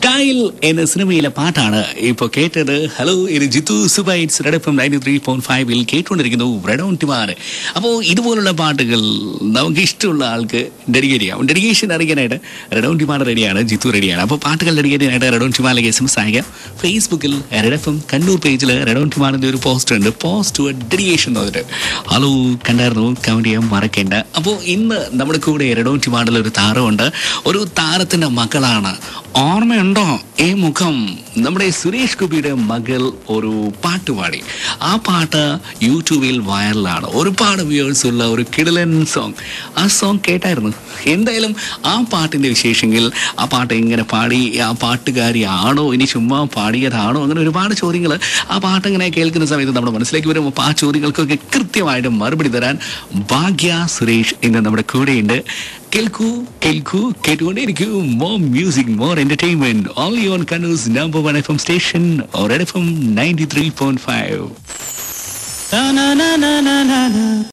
style എന്ന സിനിമയിലെ പാട്ടാണ് ഇപ്പൊ കേട്ടത് ഹലോ ഇത് ജിത്തു സുബൈറ്റ്സ് red F ninety three point ഫൈവിൽ കേട്ടുകൊണ്ടിരിക്കുന്നു റെഡോൺ ടിമാർ അപ്പോൾ ഇതുപോലുള്ള പാട്ടുകൾ നമുക്ക് ഇഷ്ടമുള്ള ആൾക്ക് ഡെഡിക്കേറ്റ് ചെയ്യാം ഡെഡിക്കേഷൻ അറിയാനായിട്ട് റെഡോൺ ടിമാർ റെഡിയാണ് ജിത്തു റെഡിയാണ് അപ്പോൾ പാട്ടുകൾ ഡെഡിക്കേറ്റ് ചെയ്യാനായിട്ട് റെഡോൺ ടിമാറിലേക്ക് എസ് എം എസ് അയക്കാം ഫേസ്ബുക്കിൽ റെഡ് എഫ് എം കണ്ണൂർ പേജിൽ റെഡോൺ ടിമാറിന്റെ ഒരു പോസ്റ്റ് ഉണ്ട് പോസ്റ്റ് ഡെഡിക്കേഷൻ എന്നിട്ട് ഹലോ കണ്ടായിരുന്നു കമന്റ് ചെയ്യാൻ മറക്കേണ്ട അപ്പോൾ ഇന്ന് നമ്മുടെ കൂടെ റെഡോൺ ടിമാറിൽ ഒരു താരമുണ്ട് ഒരു താരത്തിന്റെ മകളാണ് ഓർമ്മയുണ്ടോ ഈ മുഖം നമ്മുടെ സുരേഷ് ഗോപിയുടെ മകൾ ഒരു പാട്ട് പാടി ആ പാട്ട് യൂട്യൂബിൽ വൈറലാണ് ഒരുപാട് വ്യൂവേഴ്സ് ഉള്ള ഒരു കിടലൻ സോങ് ആ സോങ് കേട്ടായിരുന്നു എന്തായാലും ആ പാട്ടിന്റെ വിശേഷങ്ങൾ ആ പാട്ട് എങ്ങനെ പാടി ആ പാട്ടുകാരി ആണോ ഇനി ചുമ്മാ പാടിയതാണോ അങ്ങനെ ഒരുപാട് ചോദ്യങ്ങൾ ആ പാട്ട് ഇങ്ങനെ കേൾക്കുന്ന സമയത്ത് നമ്മുടെ മനസ്സിലേക്ക് വരും അപ്പോൾ ആ ചോദ്യങ്ങൾക്കൊക്കെ കൃത്യമായിട്ട് മറുപടി തരാൻ ഭാഗ്യ സുരേഷ് ഇന്ന് നമ്മുടെ കൂടെയുണ്ട് കേൾക്കൂ കേൾക്കൂ കേട്ടുകൊണ്ടേയിരിക്കൂ more music more entertainment only on കണ്ണൂസ് number one F M station or F M ninety three point five